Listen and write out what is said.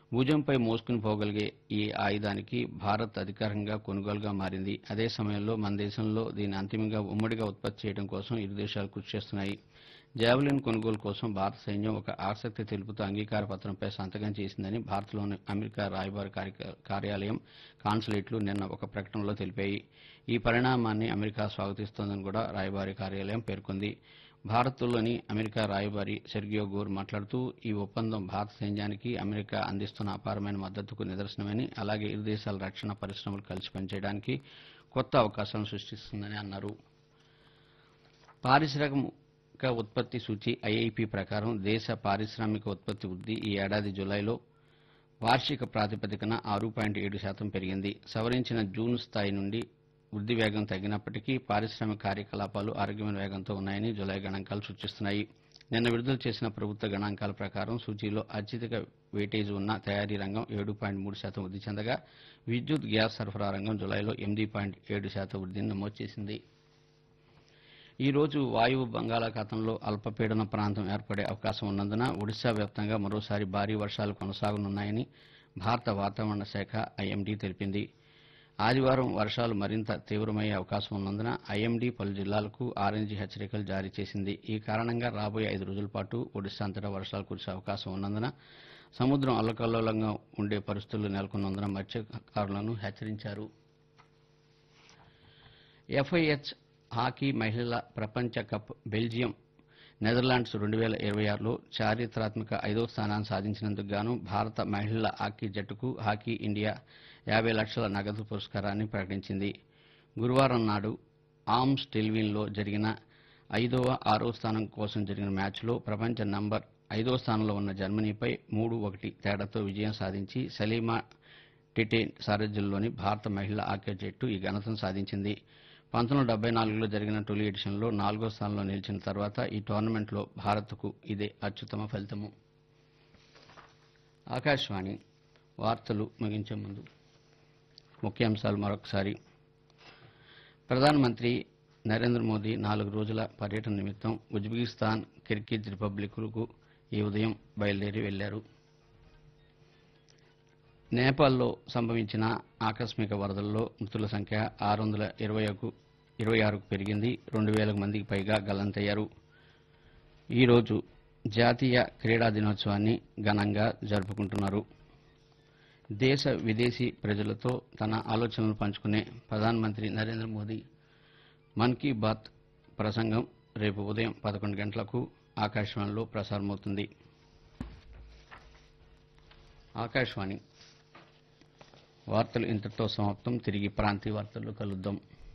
భుజంపై మోసుకుని పోగలిగే ఈ ఆయుధానికి భారత్ అధికారికంగా కొనుగోలుగా మారింది అదే సమయంలో మన దేశంలో దీన్ని అంతిమంగా ఉమ్మడిగా ఉత్పత్తి చేయడం కోసం ఇరు దేశాలు కృషి చేస్తున్నాయి జావెలిన్ కొనుగోలు కోసం భారత సైన్యం ఒక ఆసక్తి తెలుపుతూ అంగీకార పత్రంపై సంతకం చేసిందని భారత్లోని అమెరికా రాయబారి కార్య- కార్యాలయం కాన్సులేట్లు నిన్న ఒక ప్రకటనలో తెలిపాయి ఈ పరిణామాన్ని అమెరికా స్వాగతిస్తోందని కూడా రాయబారి కార్యాలయం పేర్కొంది భారత్లోని అమెరికా రాయబారి సెర్గియో గోర్ మాట్లాడుతూ ఈ ఒప్పందం భారత సైన్యానికి అమెరికా అందిస్తున్న అపారమైన మద్దతుకు నిదర్శనమని అలాగే ఇరు దేశాల రక్షణ పరిశ్రమలు కలిసి పనిచేయడానికి కొత్త అవకాశాలను సృష్టిస్తుందని అన్నారు పారిశ్రామిక ఉత్పత్తి సూచి ఐఐపి ప్రకారం దేశ పారిశ్రామిక ఉత్పత్తి వృద్ధి ఈ ఏడాది జులైలో వార్షిక ప్రాతిపదికన ఆరు పాయింట్ ఏడు శాతం పెరిగింది సవరించిన జూన్ స్థాయి నుండి వృద్ధి వేగం తగ్గినప్పటికీ పారిశ్రామిక కార్యకలాపాలు ఆరోగ్యమైన వేగంతో ఉన్నాయని జులై గణాంకాలు సూచిస్తున్నాయి నిన్న విడుదల చేసిన ప్రభుత్వ గణాంకాల ప్రకారం సూచీలో అత్యధిక వెయిటేజ్ ఉన్న తయారీ రంగం ఏడు పాయింట్ మూడు శాతం వృద్ధి చెందగా విద్యుత్ గ్యాస్ సరఫరా రంగం జులైలో ఎనిమిది పాయింట్ ఏడు శాతం వృద్ధిని నమోదు చేసింది ఈ రోజు వాయువు బంగాళాఖాతంలో అల్పపీడన ప్రాంతం ఏర్పడే అవకాశం ఉన్నందున ఒడిశా వ్యాప్తంగా మరోసారి భారీ వర్షాలు కొనసాగనున్నాయని భారత వాతావరణ శాఖ ఐఎండీ తెలిపింది ఆదివారం వర్షాలు మరింత తీవ్రమయ్యే అవకాశం ఉన్నందున ఐఎండీ పలు జిల్లాలకు ఆరెంజ్ హెచ్చరికలు జారీ చేసింది ఈ కారణంగా రాబోయే ఐదు రోజుల పాటు ఒడిశా అంతటా వర్షాలు కురిసే అవకాశం ఉన్నందున సముద్రం అల్లకల్లోలంగా ఉండే పరిస్థితులు నెలకొన్నందున మత్స్యకారులను హెచ్చరించారు ఎఫ్ఐహెచ్ హాకీ మహిళల ప్రపంచ కప్ బెల్జియం నెదర్లాండ్స్ రెండు వేల ఇరవై ఆరులో చారిత్రాత్మక ఐదో స్థానాన్ని సాధించినందుకు గాను భారత మహిళల హాకీ జట్టుకు హాకీ ఇండియా యాభై లక్షల నగదు పురస్కారాన్ని ప్రకటించింది గురువారం నాడు ఆర్మ్స్ టెల్విన్లో జరిగిన ఐదవ ఆరో స్థానం కోసం జరిగిన మ్యాచ్లో ప్రపంచ నంబర్ ఐదో స్థానంలో ఉన్న జర్మనీపై మూడు ఒకటి తేడాతో విజయం సాధించి సలీమా టిటేన్ సారథ్యంలోని భారత మహిళా హాకీ జట్టు ఈ ఘనతను సాధించింది పంతొమ్మిది వందల డెబ్బై నాలుగులో జరిగిన తొలి ఎడిషన్లో నాలుగో స్థానంలో నిలిచిన తర్వాత ఈ టోర్నమెంట్లో భారత్కు ఇదే అత్యుత్తమ ఫలితము ఆకాశవాణి వార్తలు ముగించే ముందు ముఖ్యాంశాలు మరొకసారి ప్రధానమంత్రి నరేంద్ర మోదీ నాలుగు రోజుల పర్యటన నిమిత్తం ఉజ్బెకిస్తాన్ కిర్గిజ్ రిపబ్లిక్లకు ఈ ఉదయం బయలుదేరి వెళ్లారు నేపాల్లో సంభవించిన ఆకస్మిక వరదల్లో మృతుల సంఖ్య ఆరు వందల ఇరవైకు ఇరవై ఆరుకు పెరిగింది రెండు వేల మందికి పైగా గల్లంతయ్యారు ఈరోజు జాతీయ క్రీడా దినోత్సవాన్ని ఘనంగా జరుపుకుంటున్నారు దేశ విదేశీ ప్రజలతో తన ఆలోచనలు పంచుకునే ప్రధానమంత్రి నరేంద్ర మోదీ మన్ కీ బాత్ ప్రసంగం రేపు ఉదయం పదకొండు గంటలకు ఆకాశవాణిలో ప్రసారమవుతుంది ఆకాశవాణి వార్తలు ఇంతటితో సమాప్తం తిరిగి ప్రాంతీయ వార్తల్లో కలుద్దాం